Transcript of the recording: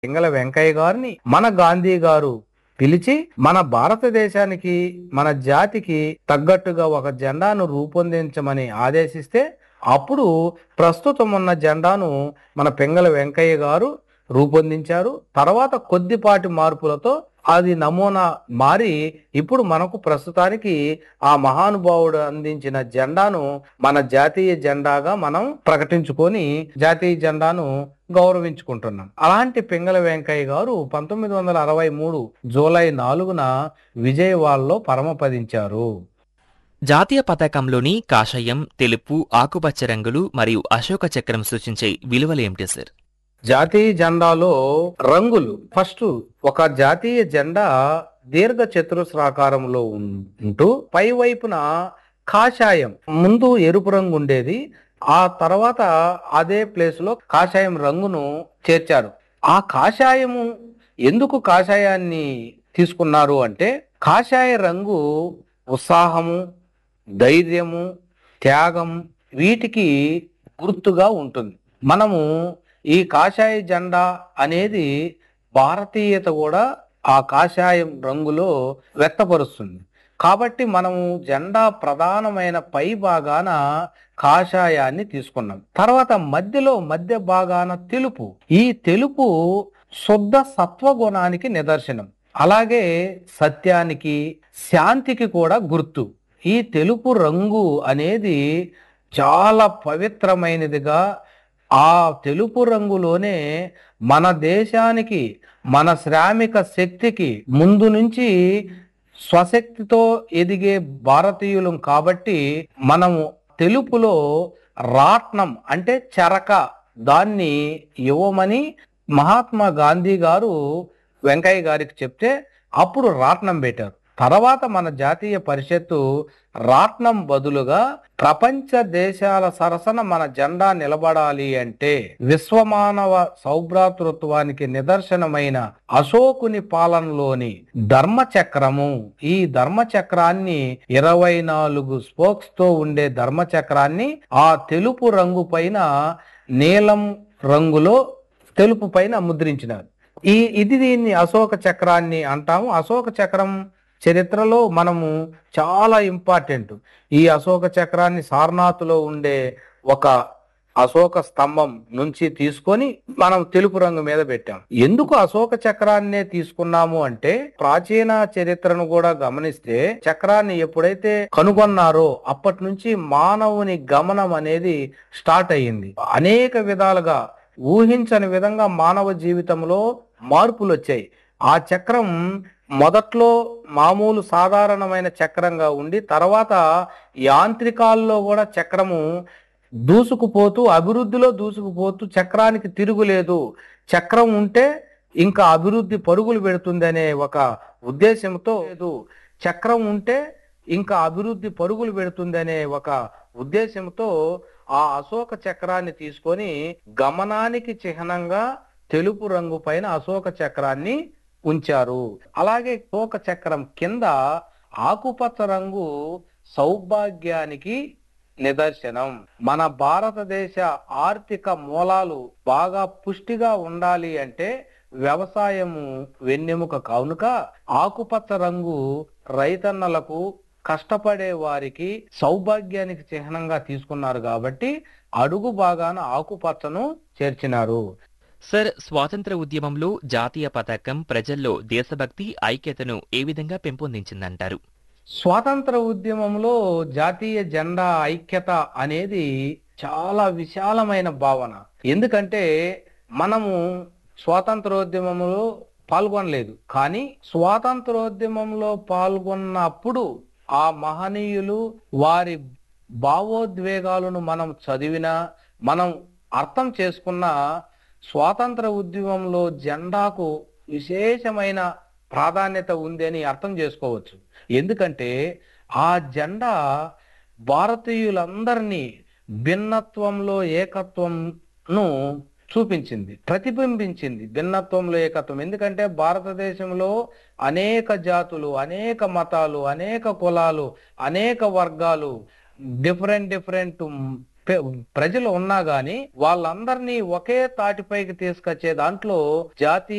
పింగళ వెంకయ్య గారిని మన గాంధీ గారు పిలిచి మన భారతదేశానికి మన జాతికి తగ్గట్టుగా ఒక జెండాను రూపొందించమని ఆదేశిస్తే అప్పుడు ప్రస్తుతం ఉన్న జెండాను మన పింగళ వెంకయ్య గారు రూపొందించారు తర్వాత కొద్దిపాటి మార్పులతో అది నమూనా మారి ఇప్పుడు మనకు ప్రస్తుతానికి ఆ మహానుభావుడు అందించిన జెండాను మన జాతీయ జెండాగా మనం ప్రకటించుకొని జాతీయ జెండాను గౌరవించుకుంటున్నాం అలాంటి పింగళ వెంకయ్య గారు పంతొమ్మిది వందల అరవై మూడు జూలై నాలుగున విజయవాడలో పరమపదించారు జాతీయ పతాకంలోని కాషాయం తెలుపు ఆకుపచ్చ రంగులు మరియు అశోక చక్రం సూచించే విలువలు ఏమిటి సార్ జాతీయ జెండాలో రంగులు ఫస్ట్ ఒక జాతీయ జెండా దీర్ఘ చతురస్రాకారంలో ఉం- ఉంటూ పై వైపున కాషాయం ముందు ఎరుపు రంగు ఉండేది ఆ తర్వాత అదే ప్లేస్ లో కాషాయం రంగును చేర్చారు ఆ కాషాయము ఎందుకు కాషాయాన్ని తీసుకున్నారు అంటే కాషాయ రంగు ఉత్సాహము ధైర్యము త్యాగం వీటికి గుర్తుగా ఉంటుంది మనము ఈ కాషాయ జెండా అనేది భారతీయత కూడా ఆ కాషాయం రంగులో వ్యక్తపరుస్తుంది కాబట్టి మనము జెండా ప్రధానమైన పై భాగాన కాషాయాన్ని తీసుకున్నాం తర్వాత మధ్యలో మధ్య భాగాన తెలుపు ఈ తెలుపు శుద్ధ సత్వగుణానికి నిదర్శనం అలాగే సత్యానికి శాంతికి కూడా గుర్తు ఈ తెలుపు రంగు అనేది చాలా పవిత్రమైనదిగా ఆ తెలుపు రంగులోనే మన దేశానికి మన శ్రామిక శక్తికి ముందు నుంచి స్వశక్తితో ఎదిగే భారతీయులం కాబట్టి మనము తెలుపులో రాట్నం అంటే చరక దాన్ని ఇవ్వమని మహాత్మా గాంధీ గారు వెంకయ్య గారికి చెప్తే అప్పుడు రాట్నం పెట్టారు తర్వాత మన జాతీయ పరిషత్తు రాట్నం బదులుగా ప్రపంచ దేశాల సరసన మన జెండా నిలబడాలి అంటే విశ్వమానవ సౌభ్రాతృత్వానికి నిదర్శనమైన అశోకుని పాలనలోని ధర్మచక్రము ఈ ధర్మచక్రాన్ని ఇరవై నాలుగు స్పోక్స్ తో ఉండే ధర్మచక్రాన్ని ఆ తెలుపు రంగు పైన నీలం రంగులో తెలుపు పైన ముద్రించినారు ఈ ఇది దీన్ని అశోక చక్రాన్ని అంటాము అశోక చక్రం చరిత్రలో మనము చాలా ఇంపార్టెంట్ ఈ అశోక చక్రాన్ని సారనాథ్లో ఉండే ఒక అశోక స్తంభం నుంచి తీసుకొని మనం తెలుపు రంగు మీద పెట్టాం ఎందుకు అశోక చక్రాన్నే తీసుకున్నాము అంటే ప్రాచీన చరిత్రను కూడా గమనిస్తే చక్రాన్ని ఎప్పుడైతే కనుగొన్నారో అప్పటి నుంచి మానవుని గమనం అనేది స్టార్ట్ అయ్యింది అనేక విధాలుగా ఊహించని విధంగా మానవ జీవితంలో మార్పులు వచ్చాయి ఆ చక్రం మొదట్లో మామూలు సాధారణమైన చక్రంగా ఉండి తర్వాత యాంత్రికాల్లో కూడా చక్రము దూసుకుపోతూ అభివృద్ధిలో దూసుకుపోతూ చక్రానికి తిరుగులేదు చక్రం ఉంటే ఇంకా అభివృద్ధి పరుగులు పెడుతుంది అనే ఒక ఉద్దేశంతో లేదు చక్రం ఉంటే ఇంకా అభివృద్ధి పరుగులు పెడుతుంది అనే ఒక ఉద్దేశంతో ఆ అశోక చక్రాన్ని తీసుకొని గమనానికి చిహ్నంగా తెలుపు రంగు పైన అశోక చక్రాన్ని ఉంచారు అలాగే అశోక చక్రం కింద ఆకుపచ్చ రంగు సౌభాగ్యానికి నిదర్శనం మన భారతదేశ ఆర్థిక మూలాలు బాగా పుష్టిగా ఉండాలి అంటే వ్యవసాయము వెన్నెముక కానుక ఆకుపచ్చ రంగు రైతన్నలకు కష్టపడే వారికి సౌభాగ్యానికి చిహ్నంగా తీసుకున్నారు కాబట్టి అడుగు భాగాన ఆకుపచ్చను చేర్చినారు సార్ స్వాతంత్ర ఉద్యమంలో జాతీయ పతాకం ప్రజల్లో దేశభక్తి ఐక్యతను ఏ విధంగా పెంపొందించిందంటారు స్వాతంత్ర ఉద్యమంలో జాతీయ జెండా ఐక్యత అనేది చాలా విశాలమైన భావన ఎందుకంటే మనము స్వాతంత్రోద్యమంలో పాల్గొనలేదు కానీ స్వాతంత్రోద్యమంలో పాల్గొన్నప్పుడు ఆ మహనీయులు వారి భావోద్వేగాలను మనం చదివినా మనం అర్థం చేసుకున్న స్వాతంత్ర ఉద్యమంలో జెండాకు విశేషమైన ప్రాధాన్యత ఉంది అని అర్థం చేసుకోవచ్చు ఎందుకంటే ఆ జెండా భారతీయులందరినీ భిన్నత్వంలో ఏకత్వంను చూపించింది ప్రతిబింబించింది భిన్నత్వంలో ఏకత్వం ఎందుకంటే భారతదేశంలో అనేక జాతులు అనేక మతాలు అనేక కులాలు అనేక వర్గాలు డిఫరెంట్ డిఫరెంట్ పె- ప్రజలు ఉన్నా గాని వాళ్ళందరినీ ఒకే తాటిపైకి తీసుకొచ్చే దాంట్లో జాతీయ